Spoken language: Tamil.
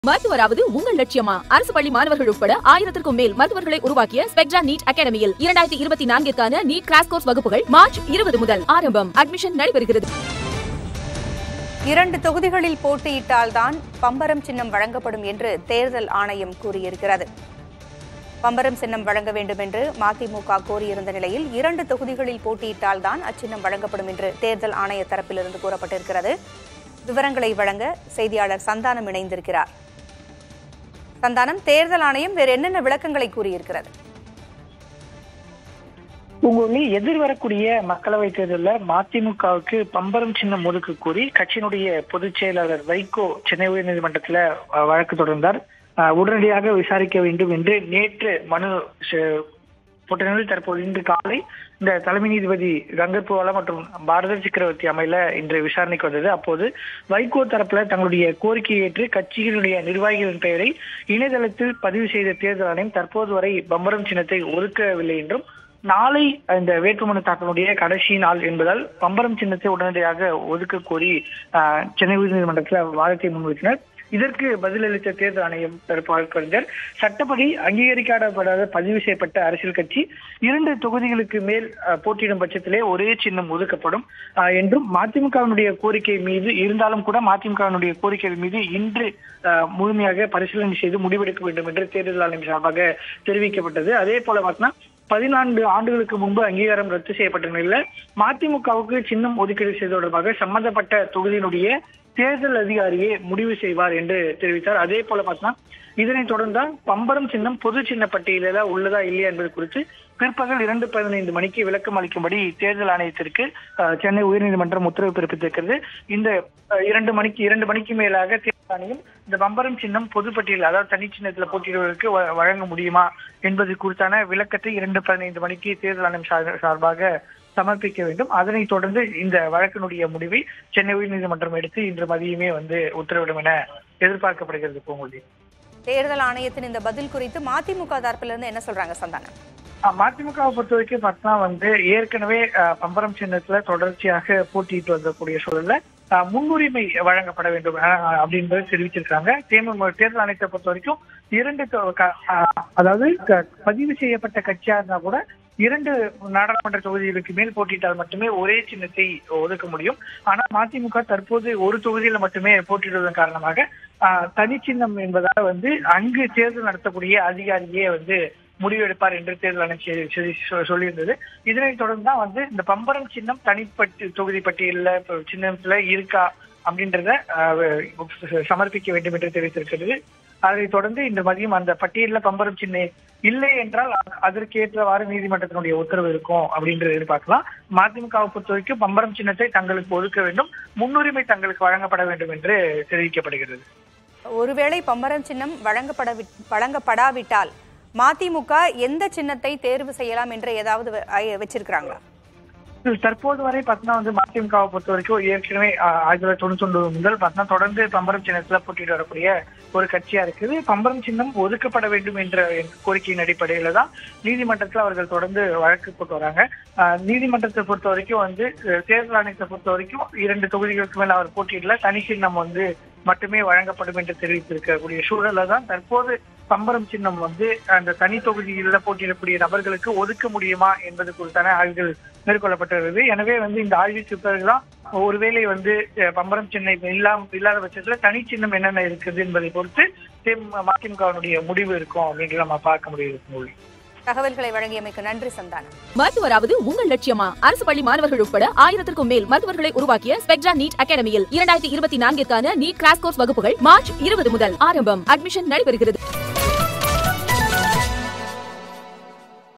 மருத்துவராவது உங்கள் லட்சியமா அரசு பள்ளி மாணவர்கள் உட்பட ஆயிரத்திற்கும் மேல் மருத்துவர்களை உருவாக்கிய ஸ்பெக்ட்ரா நீட் அகாடமியில் இரண்டாயிரத்தி இருபத்தி நான்கிற்கான நீட் கிராஸ் கோர்ஸ் வகுப்புகள் மார்ச் இருபது முதல் ஆரம்பம் அட்மிஷன் நடைபெறுகிறது இரண்டு தொகுதிகளில் போட்டியிட்டால்தான் பம்பரம் சின்னம் வழங்கப்படும் என்று தேர்தல் ஆணையம் கூறியிருக்கிறது பம்பரம் சின்னம் வழங்க வேண்டும் என்று மதிமுக கோரியிருந்த நிலையில் இரண்டு தொகுதிகளில் போட்டியிட்டால்தான் அச்சின்னம் வழங்கப்படும் என்று தேர்தல் ஆணைய தரப்பிலிருந்து கூறப்பட்டிருக்கிறது விவரங்களை வழங்க செய்தியாளர் சந்தானம் இணைந்திருக்கிறார் சந்தானம் தேர்தல் ஆணையம் வேறு என்னென்ன விளக்கங்களை கூறியிருக்கிறது உங்களுடைய எதிர்வரக்கூடிய மக்களவை தேர்தலில் மதிமுகவுக்கு பம்பரம் சின்னம் ஒதுக்க கோரி கட்சியினுடைய பொதுச் செயலாளர் வைகோ சென்னை உயர்நீதிமன்றத்தில் அஹ், வழக்கு தொடர்ந்தார் அஹ், உடனடியாக விசாரிக்க வேண்டும் என்று நேற்று மனு ச- போட்ட நிலையில் தற்போது இன்று காலை இந்த தலைமை நீதிபதி கங்கர் புவாலா மற்றும் பாரத சக்கரவர்த்தி அமையில இன்று விசாரணைக்கு வந்தது அப்போது வைகோ தரப்புல தங்களுடைய கோரிக்கையை ஏற்று கட்சியினுடைய நிர்வாகிகளின் பெயரை இணையதளத்தில் பதிவு செய்த தேர்தல் ஆணையம் தற்போது வரை பம்பரம் சின்னத்தை ஒதுக்கவில்லை என்றும் நாளை இந்த வேட்புமனு தாக்கலுடைய கடைசி நாள் என்பதால் பம்பரம் சின்னத்தை உடனடியாக ஒதுக்க கோரி ஆஹ், சென்னை உயர்நீதிமன்றத்தில் வாதத்தை முன்வைத்தனர் இதற்கு பதிலளித்த தேர்தல் ஆணையம் தரப்பு வழக்கறிஞர் சட்டப்படி அங்கீகரிக்கப்படாத பதிவு செய்யப்பட்ட அரசியல் கட்சி இரண்டு தொகுதிகளுக்கு மேல் ஆஹ், போட்டியிடும் பட்சத்திலே ஒரே சின்னம் ஒதுக்கப்படும் ஆஹ், என்றும் மதிமுகவினுடைய கோரிக்கை மீது இருந்தாலும் கூட மதிமுகவினுடைய கோரிக்கை மீது இன்று ஆஹ், முழுமையாக பரிசீலனை செய்து முடிவெடுக்க வேண்டும் என்று தேர்தல் ஆணையம் சார்பாக தெரிவிக்கப்பட்டது அதே போல பார்த்தீங்கன்னா பதினான்கு ஆண்டுகளுக்கு முன்பு அங்கீகாரம் ரத்து செய்யப்பட்ட நிலையில மதிமுகவுக்கு சின்னம் ஒதுக்கீடு செய்வது தொடர்பாக சம்பந்தப்பட்ட தொகுதியினுடைய தேர்தல் அதிகாரியே முடிவு செய்வார் என்று தெரிவித்தார் அதே போல பார்த்தீங்கன்னா இதனைத் தொடர்ந்து பம்பரம் சின்னம் பொது சின்ன பட்டியலில் உள்ளதா இல்லையா என்பது குறித்து பிற்பகல் இரண்டு பதினைந்து மணிக்கு விளக்கம் அளிக்கும்படி தேர்தல் ஆணையத்திற்கு அஹ், சென்னை உயர்நீதிமன்றம் உத்தரவு பிறப்பித்திருக்கிறது இந்த அஹ், இரண்டு மணிக்கு இரண்டு மணிக்கு மேலாக தேர்தல் ஆணையம் இந்த பம்பரம் சின்னம் பொதுப்பட்டியல் அதாவது தனி சின்னத்துல போட்டியிடுவதற்கு வ- வழங்க முடியுமா என்பது குறித்தான விளக்கத்தை இரண்டு பதினைந்து மணிக்கு தேர்தல் ஆணையம் சார்- சார்பாக சமர்ப்பிக்க வேண்டும் அதனைத் தொடர்ந்து இந்த வழக்கினுடைய முடிவை சென்னை உயர்நீதிமன்றம் எடுத்து இன்று மதியமே வந்து உத்தரவிடும் என எதிர்பார்க்கப்படுகிறது பூங்குழலி தேர்தல் ஆணையத்தின் இந்த பதில் குறித்து மதிமுக தரப்பிலிருந்து என்ன சொல்றாங்க சந்தானம் ஆஹ் மதிமுகவை பொறுத்த வரைக்கும் பார்த்தா வந்து ஏற்கனவே ஆஹ் பம்பரம் சின்னத்துல தொடர்ச்சியாக போட்டியிட்டு வந்தக்கூடிய சூழல்ல ஆஹ் முன்னுரிமை வழங்கப்பட வேண்டும் ஆஹ் அப்படின்றத தெரிவிச்சிருக்காங்க தேமுக தேர்தல் ஆணையத்தை பொறுத்த வரைக்கும் இரண்டு தொ- க- ஆஹ் அதாவது க- பதிவு செய்யப்பட்ட கட்சியா இருந்தா கூட இரண்டு நாடாளுமன்ற தொகுதிகளுக்கு மேல் போட்டியிட்டால் மட்டுமே ஒரே சின்னத்தை ஒதுக்க முடியும் ஆனா மதிமுக தற்போது ஒரு தொகுதியில மட்டுமே போட்டியிடுவதன் காரணமாக ஆஹ் தனிச்சின்னம் என்பதால வந்து அங்கு தேர்தல் நடத்தக்கூடிய அதிகாரியே வந்து முடிவெடுப்பார் என்று தேர்தல் ஆணையம் செய்தி- செய்தி சொ- சொல்லியிருந்தது இதனைத் தொடர்ந்து தான் வந்து இந்த பம்பரம் சின்னம் தனிப்பட்டு தொகுதி பட்டியலில் இப்ப சின்னத்துல இருக்கா அப்படின்றத ஆஹ், சமர்ப்பிக்க வேண்டும் என்று தெரிவித்திருக்கிறது அதைத் தொடர்ந்து இந்த மதியம் அந்த பட்டியலில் பம்பரம் சின்னம் இல்லை என்றால் அ- அதற்கேற்றவாறு நீதிமன்றத்தினுடைய உத்தரவு இருக்கும் அப்படின்றது எதிர்பார்க்கலாம் மதிமுகவை பொறுத்த வரைக்கும் பம்பரம் சின்னத்தை தங்களுக்கு ஒதுக்க வேண்டும் முன்னுரிமை தங்களுக்கு வழங்கப்பட வேண்டும் என்று தெரிவிக்கப்படுகிறது ஒருவேளை பம்பரம் சின்னம் வழங்கப்பட வழங்கப்படாவிட்டால் மதிமுக எந்த சின்னத்தை தேர்வு செய்யலாம் என்று ஏதாவது வ- ஐ- வச்சிருக்கிறாங்களா தற்போது வரை பார்த்தீங்கன்னா வந்து மதிமுகவை பொறுத்த வரைக்கும் ஏற்கனவே ஆஹ், ஆயிரத்தி தொள்ளாயிரத்தி தொண்ணூத்தி ஒன்பது முதல் பார்த்தீங்கன்னா தொடர்ந்து பம்பரம் சின்னத்துல போட்டிட்டு வரக்கூடிய ஒரு கட்சியா இருக்குது பம்பரம் சின்னம் ஒதுக்கப்பட வேண்டும் என்ற கோரிக்கையின் அடிப்படையில தான் நீதிமன்றத்தில் அவர்கள் தொடர்ந்து வழக்கு போட்டு வராங்க ஆஹ், நீதிமன்றத்தை பொறுத்த வரைக்கும் வந்து அஹ், தேர்தல் ஆணையத்தை பொறுத்த வரைக்கும் இரண்டு தொகுதிகளுக்கு மேல அவர் போட்டியிடல தனி சின்னம் வந்து மட்டுமே வழங்கப்படும் என்று தெரிவித்திருக்கக்கூடிய சூழல்ல தான் தற்போது பம்பரம் சின்னம் வந்து அந்த தனி தொகுதியில் போட்டியிடக்கூடிய நபர்களுக்கு ஒதுக்க முடியுமா என்பது குறித்தான ஆய்வுகள் மேற்கொள்ளப்பட்டிருக்கிறது எனவே வந்து இந்த ஆய்வுக்கு பிறகுதான் ஒருவேளை வந்து அஹ், பம்பரம் சின்னம் இல்லாம இல்லாத பட்சத்துல தனி சின்னம் என்னென்ன இருக்குது என்பதை பொறுத்து தேம் மதிமுகவினுடைய முடிவு இருக்கும் அப்படின்ட்டு நம்ம பார்க்க முடியுது மொழி தகவல்களை வழங்கியமைக்கு நன்றி சந்தானம் மருத்துவராவது உங்கள் லட்சியமா அரசு பள்ளி மாணவர்கள் உட்பட ஆயிரத்திற்கும் மேல் மருத்துவர்களை உருவாக்கிய ஸ்பெக்ட்ரா நீட் அகாடமியில் இரண்டாயிரத்தி இருபத்தி நான்கிற்கான நீட் கிராஸ் கோர்ஸ் வகுப்புகள் மார்ச் இருபது முதல் ஆரம்பம் அட்மிஷன் நடைபெறுகிறது